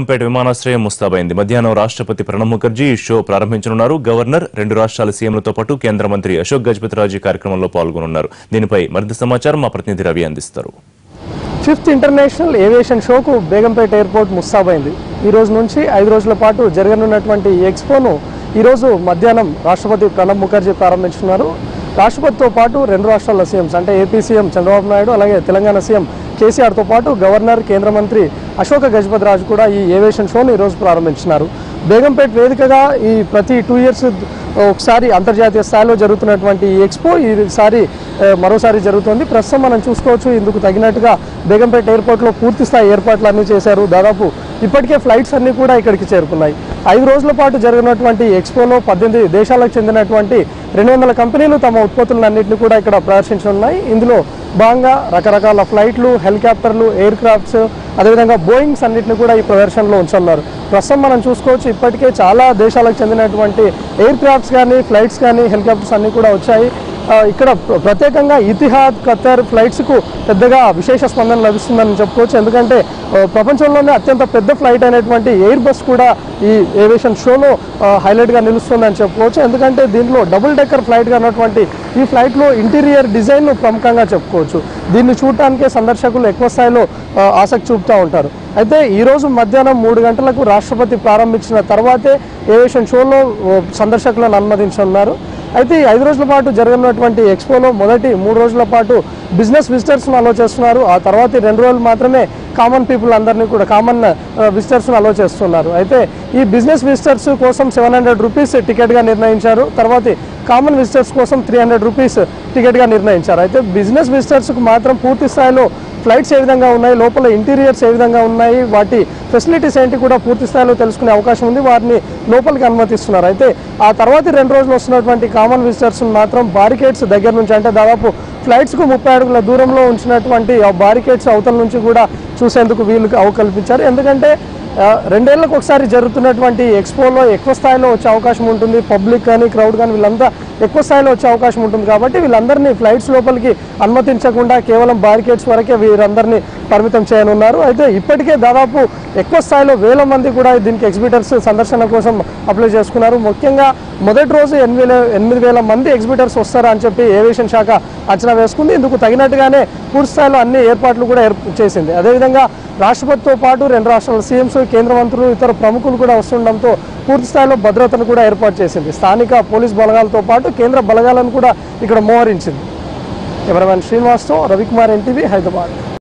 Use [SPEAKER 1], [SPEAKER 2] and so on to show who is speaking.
[SPEAKER 1] పేట విమానాశ్రయం ముస్తాబైంది మధ్యాహ్నం రాష్ట్రపతి ప్రణబ్ ముఖర్జీ ఈ షో ప్రారంభించనున్నారు గవర్నర్ రెండు రాష్ట్రాల సీఎంలతో పాటు కేంద్ర మంత్రి అశోక్ గజపతిరాజు ఈ కార్యక్రమంలో పాల్గొనున్నారు దీనిపై మరింత సమాచారం మా ప్రతినిధి రవి అందిస్తారు
[SPEAKER 2] ఫిఫ్త్ ఇంటర్నేషనల్ ఏవియేషన్ షోకు బేగంపేట ఎయిర్పోర్ట్ ముస్తాబైంది ఈ రోజు నుంచి ఐదు రోజుల పాటు జరగనున్నటువంటి ఈ ఎక్స్పోను ఈరోజు మధ్యాహ్నం రాష్ట్రపతి ప్రణబ్ ముఖర్జీ ప్రారంభించున్నారు రాష్ట్రపతితో పాటు రెండు రాష్ట్రాల సీఎంస్ అంటే ఏపీ సీఎం చంద్రబాబు నాయుడు అలాగే తెలంగాణ సీఎం కేసీఆర్తో పాటు గవర్నర్ కేంద్ర మంత్రి అశోక గజపతి రాజు కూడా ఈ ఏవియేషన్ షోను ఈరోజు ప్రారంభించినారు బేగంపేట వేదికగా ఈ ప్రతి టూ ఇయర్స్ ఒకసారి అంతర్జాతీయ స్థాయిలో జరుగుతున్నటువంటి ఈ ఎక్స్పో ఈసారి ఆ, మరోసారి జరుగుతుంది ప్రస్తుతం మనం చూసుకోవచ్చు ఇందుకు తగినట్టుగా బేగంపేట ఎయిర్పోర్ట్లో పూర్తి స్థాయి ఏర్పాట్లు అన్నీ చేశారు దాదాపు ఇప్పటికే ఫ్లైట్స్ అన్నీ కూడా ఇక్కడికి చేరుకున్నాయి ఐదు రోజుల పాటు జరిగినటువంటి ఎక్స్పోలో పద్దెనిమిది దేశాలకు చెందినటువంటి రెండు వందల కంపెనీలు తమ ఉత్పత్తులన్నింటినీ కూడా ఇక్కడ ప్రదర్శించనున్నాయి ఇందులో భాగంగా రకరకాల ఫ్లైట్లు హెలికాప్టర్లు ఎయిర్ క్రాఫ్ట్స్ అదేవిధంగా బోయింగ్స్ అన్నింటిని కూడా ఈ ప్రదర్శనలో ఉంచున్నారు ప్రస్తుతం మనం చూసుకోవచ్చు ఇప్పటికే చాలా దేశాలకు చెందినటువంటి ఎయిర్ క్రాఫ్ట్స్ కానీ ఫ్లైట్స్ కానీ హెలికాప్టర్స్ అన్నీ కూడా వచ్చాయి ఆ, ఇక్కడ ప్ర- ప్రత్యేకంగా ఇతిహాద్ ఖతర్ ఫ్లైట్స్కు పెద్దగా విశేష స్పందన లభిస్తుందని చెప్పుకోవచ్చు ఎందుకంటే ఆ, ప్రపంచంలోనే అత్యంత పెద్ద ఫ్లైట్ అయినటువంటి ఎయిర్ బస్ కూడా ఈ ఏవియేషన్ షోలో ఆ, హైలైట్గా నిలుస్తుందని చెప్పుకోవచ్చు ఎందుకంటే దీంట్లో డబుల్ డెక్కర్ ఫ్లైట్గా ఉన్నటువంటి ఈ ఫ్లైట్లో ఇంటీరియర్ డిజైన్ ప్రముఖంగా చెప్పుకోవచ్చు దీన్ని చూడటానికే సందర్శకులు ఎక్కువ స్థాయిలో ఆ, ఆసక్తి చూపుతూ ఉంటారు అయితే ఈరోజు మధ్యాహ్నం మూడు గంటలకు రాష్ట్రపతి ప్రారంభించిన తర్వాతే ఏవియేషన్ షోలో ఓ, సందర్శకులను అనుమతించనున్నారు అయితే ఈ ఐదు రోజుల పాటు జరగనున్నటువంటి ఎక్స్పోలో మొదటి మూడు రోజుల పాటు బిజినెస్ విజిటర్స్ను అలో చేస్తున్నారు ఆ తర్వాత ఈ రెండు రోజులు మాత్రమే కామన్ పీపుల్ అందరినీ కూడా కామన్ విజిటర్స్ను అలో చేస్తున్నారు అయితే ఈ బిజినెస్ విజిటర్స్ కోసం సెవెన్ హండ్రెడ్ రూపీస్ టికెట్గా నిర్ణయించారు తర్వాత కామన్ విజిటర్స్ కోసం త్రీ హండ్రెడ్ రూపీస్ టికెట్గా నిర్ణయించారు అయితే బిజినెస్ విజిటర్స్కి మాత్రం పూర్తి స్థాయిలో ఫ్లైట్స్ ఏ విధంగా ఉన్నాయి లోపల ఇంటీరియర్స్ ఏ విధంగా ఉన్నాయి వాటి ఫెసిలిటీస్ ఏంటి కూడా పూర్తి స్థాయిలో తెలుసుకునే అవకాశం ఉంది వారిని లోపలికి అనుమతిస్తున్నారు అయితే ఆ తర్వాత రెండు రోజులు వస్తున్నటువంటి కామన్ విజిటర్స్ మాత్రం బారికేడ్స్ దగ్గర నుంచి అంటే దాదాపు ఫ్లైట్స్కు ముప్పై అడుగుల దూరంలో ఉంచినటువంటి ఆ బారికేడ్స్ అవతల నుంచి కూడా చూసేందుకు వీలు అవ కల్పించారు ఎందుకంటే ఆ, రెండేళ్లకు ఒకసారి జరుగుతున్నటువంటి ఎక్స్పోలో ఎక్కువ స్థాయిలో వచ్చే అవకాశం ఉంటుంది పబ్లిక్ కానీ క్రౌడ్ కానీ వీళ్ళంతా ఎక్కువ స్థాయిలో వచ్చే అవకాశం ఉంటుంది కాబట్టి వీళ్ళందరినీ ఫ్లైట్స్ లోపలికి అనుమతించకుండా కేవలం బారికేడ్స్ వరకే వీరందరినీ పరిమితం చేయనున్నారు అయితే ఇప్పటికే దాదాపు ఎక్కువ స్థాయిలో వేల మంది కూడా దీనికి ఎగ్జిబిటర్స్ సందర్శన కోసం అప్లై చేసుకున్నారు ముఖ్యంగా మొదటి రోజు ఎనిమిది వేల ఎనిమిది వేల మంది ఎగ్జిబిటర్స్ వస్తారా అని చెప్పి ఏవియేషన్ శాఖ అంచనా వేసుకుంది ఇందుకు తగినట్టుగానే పూర్తి స్థాయిలో అన్ని ఏర్పాట్లు కూడా ఏర్ప చేసింది అదేవిధంగా రాష్ట్రపతితో పాటు రెండు రాష్ట్రాల సీఎంస్ కేంద్ర మంత్రులు ఇతర ప్రముఖులు కూడా వస్తుండడంతో పూర్తి స్థాయిలో భద్రతను కూడా ఏర్పాటు చేసింది స్థానిక పోలీస్ బలగాలతో పాటు కేంద్ర బలగాలను కూడా ఇక్కడ మోహరించింది కెమెరామెన్ శ్రీనివాస్తో రవికుమార్ ఎన్టీవీ హైదరాబాద్